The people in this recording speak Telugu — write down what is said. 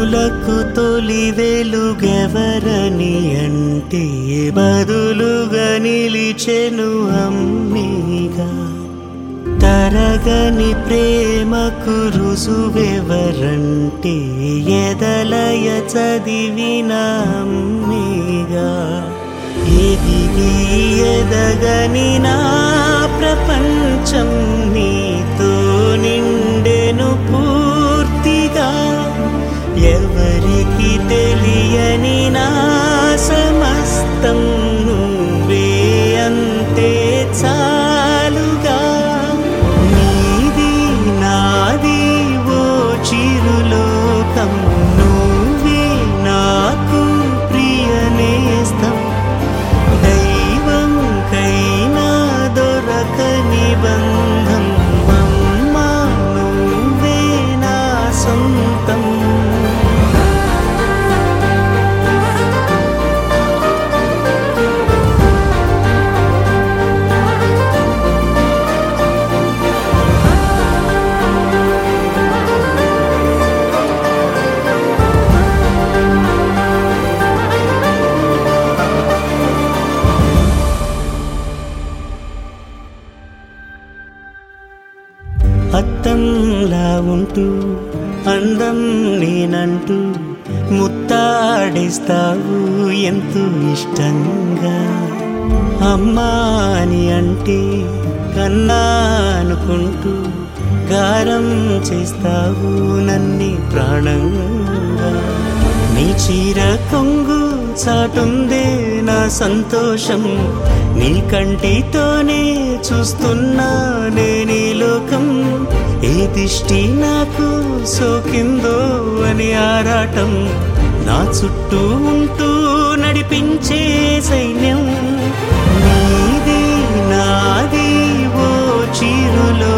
కన్నులకు తొలి వెలుగెవరని అంటే బదులుగా నిలిచెను అమ్మేగా తరగని ప్రేమకు రుజువెవరంటే ఎదలయ చదివిన అమ్మేగా ఎదిగి ఎదగని నా ప్రపంచం నీతో నిండెను పూర్తిగా ఎవరికి తెలియని నా సమస్తం నువ్వే అంతే చాలుగా నీది నాది ఓ చిరులోకం నువ్వే నాకు ప్రియ నేస్తం దైవం కైనా దొరకని బంధం అమ్మా నువ్వే నా సొంతం అత్తంలా ఉంటూ అందం నేనంటూ ముత్తాడిస్తావు ఎంతో ఇష్టంగా అమ్మా అని అంటే కన్నా అనుకుంటూ గారం చేస్తావు నన్ని ప్రాణంగా నీ చీర కొంగు చాటుందే నా సంతోషం నీ కంటితోనే చూస్తున్నా నేనీ లోకం ఏ దిష్టి నాకు సోకిందో అని ఆరాటం నా చుట్టూ ఉంటూ నడిపించే సైన్యం నీది నాది ఓ చీరులో